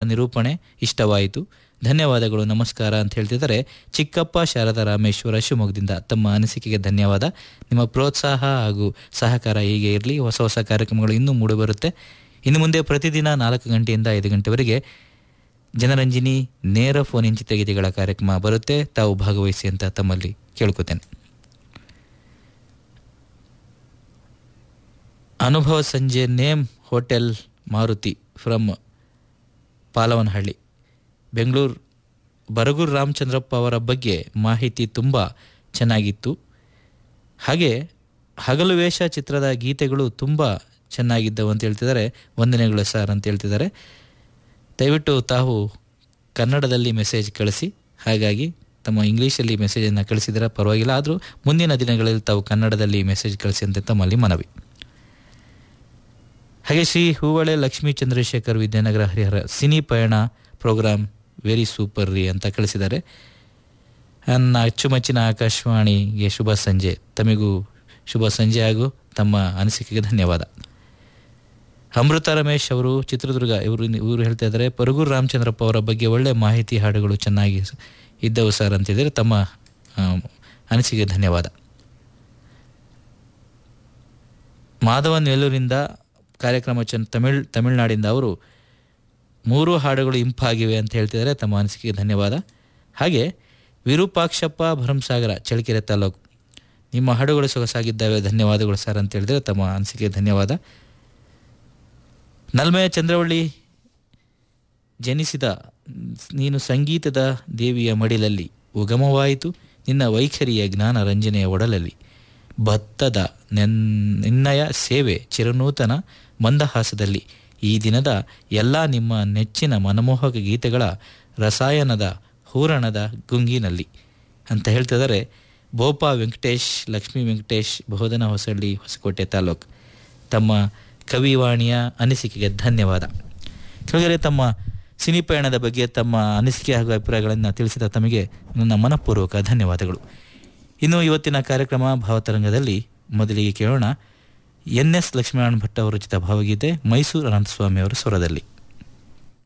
ನಿರೂಪಣೆ ಇಷ್ಟವಾಯಿತು ಧನ್ಯವಾದಗಳು ನಮಸ್ಕಾರ ಅಂತ ಹೇಳ್ತಿದ್ದಾರೆ ಚಿಕ್ಕಪ್ಪ ಶಾರದಾ ರಾಮೇಶ್ವರ ಶಿವಮೊಗ್ಗದಿಂದ ತಮ್ಮ ಅನಿಸಿಕೆಗೆ ಧನ್ಯವಾದ ನಿಮ್ಮ ಪ್ರೋತ್ಸಾಹ ಹಾಗೂ ಸಹಕಾರ ಹೀಗೆ ಇರಲಿ ಹೊಸ ಹೊಸ ಕಾರ್ಯಕ್ರಮಗಳು ಇನ್ನೂ ಮೂಡಿಬರುತ್ತೆ ಇನ್ನು ಮುಂದೆ ಪ್ರತಿದಿನ ನಾಲ್ಕು ಗಂಟೆಯಿಂದ ಐದು ಗಂಟೆವರೆಗೆ ಜನರಂಜಿನಿ ನೇರ ಫೋನ್ ಇನ್ ಚಿತ್ರಗೀತೆಗಳ ಕಾರ್ಯಕ್ರಮ ಬರುತ್ತೆ ತಾವು ಭಾಗವಹಿಸಿ ಅಂತ ತಮ್ಮಲ್ಲಿ ಕೇಳ್ಕೊತೇನೆ ಅನುಭವ ಸಂಜೆ name hotel Maruthi from Palavanahalli Bengaluru Baraguru Ramachandrappa ಅವರ ಬಗ್ಗೆ ಮಾಹಿತಿ ತುಂಬ ಚೆನ್ನಾಗಿತ್ತು ಹಾಗೆ ಹಗಲು ವೇಷ ಚಿತ್ರದ ಗೀತೆಗಳು ತುಂಬ ಚೆನ್ನಾಗಿದ್ದವು ಅಂತ ಹೇಳ್ತಿದ್ದಾರೆ ವಂದನೆಗಳು ಸರ್ ಅಂತ ಹೇಳ್ತಿದ್ದಾರೆ ದಯವಿಟ್ಟು ತಾವು ಕನ್ನಡದಲ್ಲಿ ಮೆಸೇಜ್ ಕಳಿಸಿ ಹಾಗಾಗಿ ತಮ್ಮ ಇಂಗ್ಲೀಷಲ್ಲಿ ಮೆಸೇಜನ್ನು ಕಳಿಸಿದರೆ ಪರವಾಗಿಲ್ಲ ಆದರೂ ಮುಂದಿನ ದಿನಗಳಲ್ಲಿ ತಾವು ಕನ್ನಡದಲ್ಲಿ ಮೆಸೇಜ್ ಕಳಿಸಿ ಅಂತ ತಮ್ಮಲ್ಲಿ ಮನವಿ ಹಾಗೆ ಶ್ರೀ ಹೂವಳೆ ಲಕ್ಷ್ಮೀ ಚಂದ್ರಶೇಖರ್ ವಿದ್ಯಾನಗರ ಹರಿಹರ ಸಿನಿ ಪಯಣ ಪ್ರೋಗ್ರಾಮ್ ವೆರಿ ಸೂಪರ್ ರೀ ಅಂತ ಕಳಿಸಿದ್ದಾರೆ ನನ್ನ ಅಚ್ಚುಮೆಚ್ಚಿನ ಆಕಾಶವಾಣಿಗೆ ಶುಭ ಸಂಜೆ ತಮಗೂ ಶುಭ ಸಂಜೆ ಹಾಗೂ ತಮ್ಮ ಅನಿಸಿಕೆಗೆ ಧನ್ಯವಾದ ಅಮೃತ ರಮೇಶ್ ಅವರು ಚಿತ್ರದುರ್ಗ ಇವರು ಇವರು ಹೇಳ್ತಾ ಇದ್ದಾರೆ ಪರಗೂರು ರಾಮಚಂದ್ರಪ್ಪ ಅವರ ಬಗ್ಗೆ ಒಳ್ಳೆ ಮಾಹಿತಿ ಹಾಡುಗಳು ಚೆನ್ನಾಗಿ ಇದ್ದವು ಸರ್ ಅಂತಿದ್ದಾರೆ ತಮ್ಮ ಆ, ಅನಿಸಿಕೆಗೆ ಧನ್ಯವಾದ ಮಾಧವನ್ ನೆಲ್ಲೂರಿಂದ ಕಾರ್ಯಕ್ರಮ ಚನ್ ತಮಿಳ್ ತಮಿಳ್ನಾಡಿಂದ ಅವರು ಮೂರು ಹಾಡುಗಳು ಇಂಪಾಗಿವೆ ಅಂತ ಹೇಳ್ತಿದ್ದಾರೆ ತಮ್ಮ ಅನಿಸಿಕೆಗೆ ಧನ್ಯವಾದ ಹಾಗೆ ವಿರೂಪಾಕ್ಷಪ್ಪ ಭರಮಸಾಗರ ಚಳ್ಳಕೆರೆ ತಾಲೂಕು ನಿಮ್ಮ ಹಾಡುಗಳು ಸೊಗಸಾಗಿದ್ದಾವೆ ಧನ್ಯವಾದಗಳು ಸರ್ ಅಂತ ಹೇಳಿದ್ರೆ ತಮ್ಮ ಅನಿಸಿಕೆಗೆ ಧನ್ಯವಾದ ನಲ್ಮೆಯ ಚಂದ್ರವಳ್ಳಿ ಜನಿಸಿದ ನೀನು ಸಂಗೀತದ ದೇವಿಯ ಮಡಿಲಲ್ಲಿ ಉಗಮವಾಯಿತು ನಿನ್ನ ವೈಖರಿಯ ಜ್ಞಾನ ರಂಜನೆಯ ಒಡಲಲ್ಲಿ ಭತ್ತದ ನೆನ್ ನಿನ್ನಯ ಸೇವೆ ಚಿರನೂತನ ಮಂದಹಾಸದಲ್ಲಿ ಈ ದಿನದ ಎಲ್ಲ ನಿಮ್ಮ ನೆಚ್ಚಿನ ಮನಮೋಹಕ ಗೀತೆಗಳ ರಸಾಯನದ ಹೂರಣದ ಗುಂಗಿನಲ್ಲಿ ಅಂತ ಹೇಳ್ತಿದ್ದಾರೆ ಬೋಪಾ ವೆಂಕಟೇಶ್ ಲಕ್ಷ್ಮೀ ವೆಂಕಟೇಶ್ ಬಹುದನ ಹೊಸಳ್ಳಿ ಹೊಸಕೋಟೆ ತಾಲೂಕು ತಮ್ಮ ಕವಿವಾಣಿಯ ಅನಿಸಿಕೆಗೆ ಧನ್ಯವಾದ ಕೆಳಗಡೆ ತಮ್ಮ ಸಿನಿ ಪಯಣದ ಬಗ್ಗೆ ತಮ್ಮ ಅನಿಸಿಕೆ ಹಾಗೂ ಅಭಿಪ್ರಾಯಗಳನ್ನು ತಿಳಿಸಿದ ತಮಗೆ ನನ್ನ ಮನಪೂರ್ವಕ ಧನ್ಯವಾದಗಳು ಇನ್ನು ಇವತ್ತಿನ ಕಾರ್ಯಕ್ರಮ ಭಾವತರಂಗದಲ್ಲಿ ಮೊದಲಿಗೆ ಕೇಳೋಣ ಎನ್ ಎಸ್ ಲಕ್ಷ್ಮೀನಾರಾಯಣ ಭಟ್ ಅವರ ರಚಿತ ಭಾವಗೀತೆ ಮೈಸೂರು ಅನಂತಸ್ವಾಮಿ ಅವರ ಸ್ವರದಲ್ಲಿ